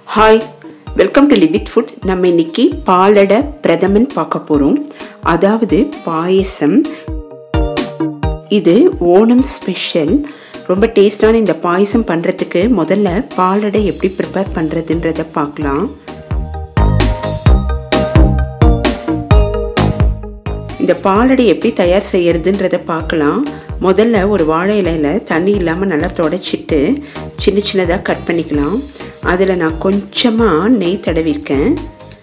hi welcome to லிவித் food நம்ம இன்னைக்கு பாலடை பிரதமன் பார்க்க போகிறோம் அதாவது பாயசம் இது ஓணம் ஸ்பெஷல் ரொம்ப டேஸ்டான இந்த பாயசம் பண்ணுறதுக்கு முதல்ல பாலடை எப்படி ப்ரிப்பேர் பண்ணுறதுன்றத பார்க்கலாம் இந்த பாலடை எப்படி தயார் செய்யறதுன்றத பார்க்கலாம் முதல்ல ஒரு வாழை இலையில் தண்ணி இல்லாமல் நல்லா தொடச்சிட்டு சின்ன சின்னதாக கட் பண்ணிக்கலாம் அதில் நான் கொஞ்சமாக நெய் தடவிருக்கேன்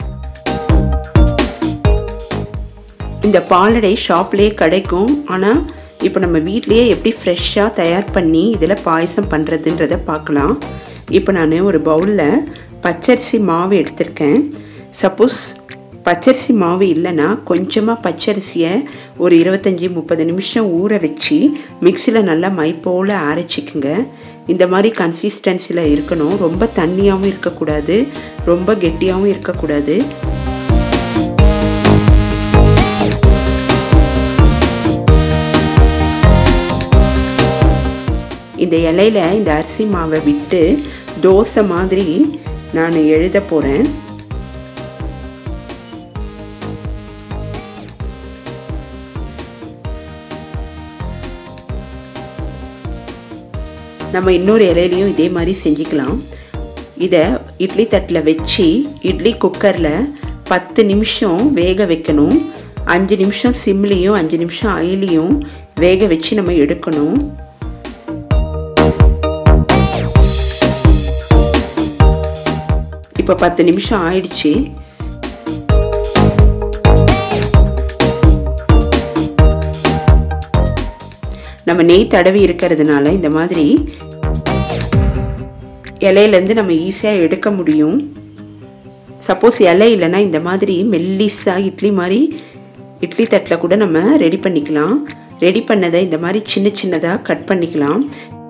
இந்த பாலடை ஷாப்லேயே கிடைக்கும் ஆனால் இப்போ நம்ம வீட்லேயே எப்படி ஃப்ரெஷ்ஷாக தயார் பண்ணி இதில் பாயசம் பண்ணுறதுன்றத பார்க்கலாம் இப்போ நான் ஒரு பவுலில் பச்சரிசி மாவு எடுத்திருக்கேன் சப்போஸ் பச்சரிசி மாவு இல்லைன்னா கொஞ்சமாக பச்சரிசியை ஒரு இருபத்தஞ்சி முப்பது நிமிஷம் ஊற வச்சு மிக்சியில் நல்லா மை போல் அரைச்சிக்குங்க இந்த மாதிரி கன்சிஸ்டன்சியில் இருக்கணும் ரொம்ப தண்ணியாகவும் இருக்கக்கூடாது ரொம்ப கெட்டியாகவும் இருக்கக்கூடாது இந்த இலையில இந்த அரிசி மாவை விட்டு தோசை மாதிரி நான் எழுத போகிறேன் நம்ம இன்னொரு இலையிலையும் இதே மாதிரி செஞ்சுக்கலாம் இதை இட்லி தட்டில் வச்சு இட்லி குக்கரில் பத்து நிமிஷம் வேக வைக்கணும் அஞ்சு நிமிஷம் சிம்லேயும் அஞ்சு நிமிஷம் ஐலியும் வேக வச்சு நம்ம எடுக்கணும் இப்போ பத்து நிமிஷம் ஆயிடுச்சு நம்ம நெய் தடவி இருக்கிறதுனால இந்த மாதிரி இலையிலேருந்து நம்ம ஈஸியாக எடுக்க முடியும் சப்போஸ் இலை இல்லைன்னா இந்த மாதிரி மெல்லிஸாக இட்லி மாதிரி இட்லி தட்டில் கூட நம்ம ரெடி பண்ணிக்கலாம் ரெடி பண்ணதை இந்த மாதிரி சின்ன சின்னதாக கட் பண்ணிக்கலாம்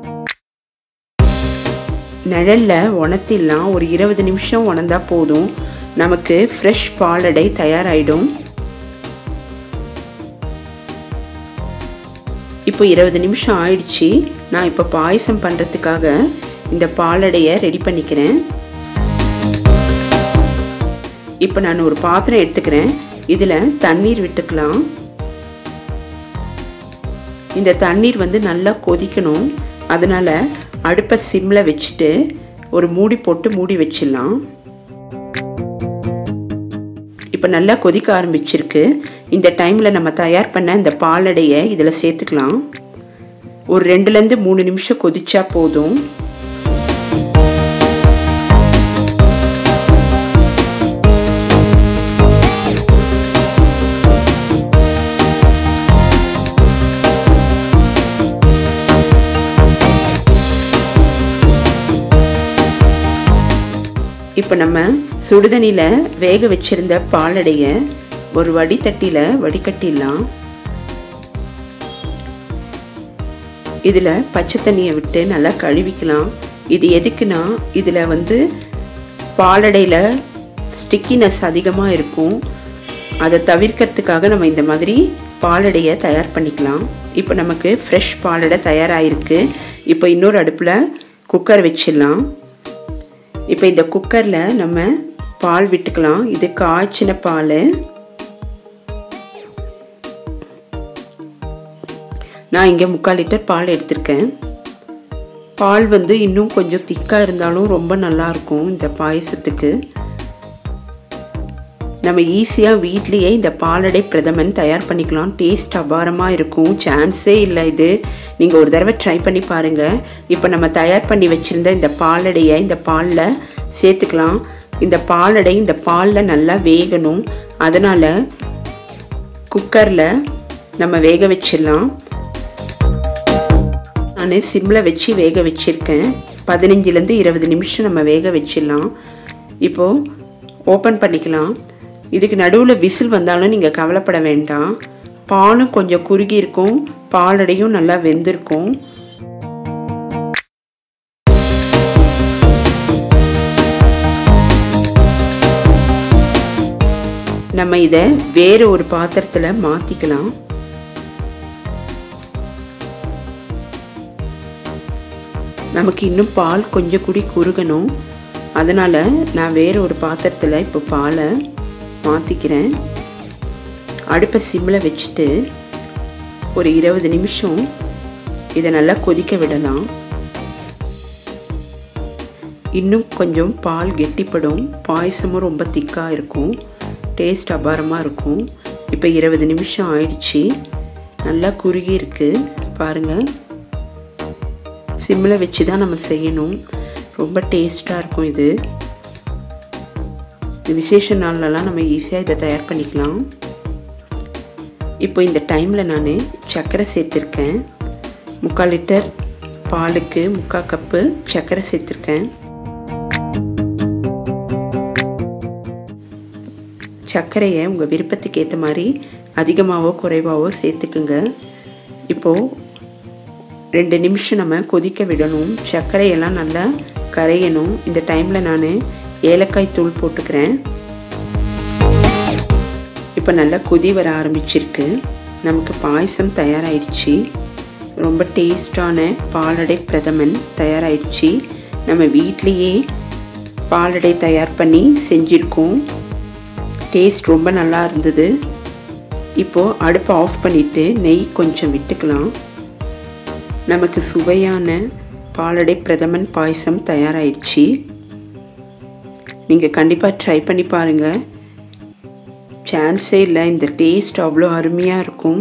நிழலில் உணர்த்திடலாம் ஒரு இருபது நிமிஷம் உணர்ந்தா போதும் நமக்கு ஃப்ரெஷ் பாலடை தயாராகிடும் இப்போ இருபது நிமிஷம் ஆயிடுச்சு நான் இப்போ பாயசம் பண்ணுறதுக்காக இந்த பாலடையை ரெடி பண்ணிக்கிறேன் இப்போ நான் ஒரு பாத்திரம் எடுத்துக்கிறேன் இதில் தண்ணீர் விட்டுக்கலாம் இந்த தண்ணீர் வந்து நல்லா கொதிக்கணும் அதனால் அடுப்பை சிம்மில் வச்சுட்டு ஒரு மூடி போட்டு மூடி வச்சிடலாம் இப்போ நல்லா கொதிக்க ஆரம்பிச்சிருக்கு இந்த டைமில் நம்ம தயார் பண்ண இந்த பாலடையை இதில் சேர்த்துக்கலாம் ஒரு ரெண்டுலேருந்து மூணு நிமிஷம் கொதிச்சா போதும் இப்போ நம்ம சுடுதண்ணியில் வேக வச்சிருந்த பாலடைய ஒரு வடித்தட்டியில் வடிகட்டிடலாம் இதில் பச்சை தண்ணியை விட்டு நல்லா கழுவிக்கலாம் இது எதுக்குன்னா இதில் வந்து பாலடையில் ஸ்டிக்கினஸ் அதிகமாக இருக்கும் அதை தவிர்க்கிறதுக்காக நம்ம இந்த மாதிரி பாலடையை தயார் பண்ணிக்கலாம் இப்போ நமக்கு ஃப்ரெஷ் பாலடை தயாராகிருக்கு இப்போ இன்னொரு அடுப்பில் குக்கர் வச்சிடலாம் இப்போ இந்த குக்கரில் நம்ம பால் விட்டுக்கலாம் இது காய்ச்சின பால் நான் இங்கே முக்கால் லிட்டர் பால் எடுத்திருக்கேன் பால் வந்து இன்னும் கொஞ்சம் திக்காக இருந்தாலும் ரொம்ப நல்லாயிருக்கும் இந்த பாயசத்துக்கு நம்ம ஈஸியாக வீட்லேயே இந்த பாலடை பிரதமன் தயார் பண்ணிக்கலாம் டேஸ்ட் அபாரமாக இருக்கும் சான்ஸே இல்லை இது நீங்கள் ஒரு தடவை ட்ரை பண்ணி பாருங்கள் இப்போ நம்ம தயார் பண்ணி வச்சுருந்த இந்த பாலடையை இந்த பாலில் சேர்த்துக்கலாம் இந்த பாலடை இந்த பாலில் நல்லா வேகணும் அதனால் குக்கரில் நம்ம வேக வச்சிடலாம் நான் சிம்மில் வச்சு வேக வச்சுருக்கேன் பதினஞ்சுலேருந்து இருபது நிமிஷம் நம்ம வேக வச்சிடலாம் இப்போது ஓப்பன் பண்ணிக்கலாம் இதுக்கு நடுவில் விசில் வந்தாலும் நீங்கள் கவலைப்பட வேண்டாம் பாலும் கொஞ்சம் குறுகி இருக்கும் பாலடையும் நல்லா வெந்திருக்கும் நம்ம இதை வேறு ஒரு பாத்திரத்தில் மாற்றிக்கலாம் நமக்கு இன்னும் பால் கொஞ்சம் கூடி குறுகணும் அதனால் நான் வேறு ஒரு பாத்திரத்தில் இப்போ பாலை மாற்றிக்கிறேன் அடுப்பை சிம்மில் வச்சுட்டு ஒரு இருபது நிமிஷம் இதை நல்லா கொதிக்க விடலாம் இன்னும் கொஞ்சம் பால் கெட்டிப்படும் பாயசமும் ரொம்ப திக்காக இருக்கும் டேஸ்ட் அபாரமாக இருக்கும் இப்போ இருபது நிமிஷம் ஆயிடுச்சு நல்லா குறுகி இருக்குது பாருங்கள் சிம்மில் வச்சு தான் நம்ம செய்யணும் ரொம்ப டேஸ்ட்டாக இருக்கும் இது இந்த விசேஷ நாள்லலாம் நம்ம ஈஸியாக இதை தயார் பண்ணிக்கலாம் இப்போ இந்த டைமில் நான் சர்க்கரை சேர்த்துருக்கேன் முக்கால் லிட்டர் பாலுக்கு முக்கால் கப்பு சர்க்கரை சேர்த்துருக்கேன் சர்க்கரையை உங்கள் விருப்பத்துக்கு ஏற்ற மாதிரி அதிகமாகவோ குறைவாகவோ சேர்த்துக்குங்க இப்போது ரெண்டு நிமிஷம் நம்ம கொதிக்க விடணும் சர்க்கரையெல்லாம் நல்லா கரையணும் இந்த டைமில் நான் ஏலக்காய் தூள் போட்டுக்கிறேன் இப்போ நல்லா கொதி வர ஆரம்பிச்சிருக்கு நமக்கு பாயசம் தயாராகிடுச்சு ரொம்ப டேஸ்டான பாலடை பிரதமன் தயாராகிடுச்சு நம்ம வீட்லேயே பாலடை தயார் பண்ணி செஞ்சுருக்கோம் டேஸ்ட் ரொம்ப நல்லா இருந்தது இப்போது அடுப்பை ஆஃப் பண்ணிவிட்டு நெய் கொஞ்சம் விட்டுக்கலாம் நமக்கு சுவையான பாலடை பிரதமன் பாயசம் தயாராகிடுச்சு நீங்கள் கண்டிப்பாக ட்ரை பண்ணி பாருங்கள் சான்ஸே இல்லை இந்த டேஸ்ட் அவ்வளோ அருமையாக இருக்கும்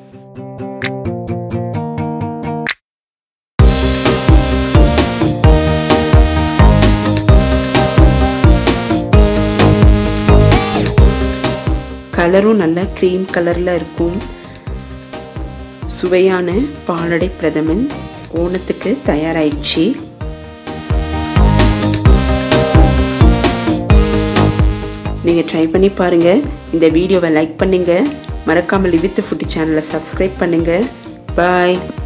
கலரும் நல்ல க்ரீம் கலரில் இருக்கும் சுவையான பாலடை பிரதமன் ஓணத்துக்கு தயாராயிடுச்சு நீங்கள் ட்ரை பண்ணி பாருங்கள் இந்த வீடியோவை லைக் பண்ணுங்கள் மறக்காமல் லிவித்து ஃபுட்டு சேனலை சப்ஸ்கிரைப் பண்ணுங்கள் பாய்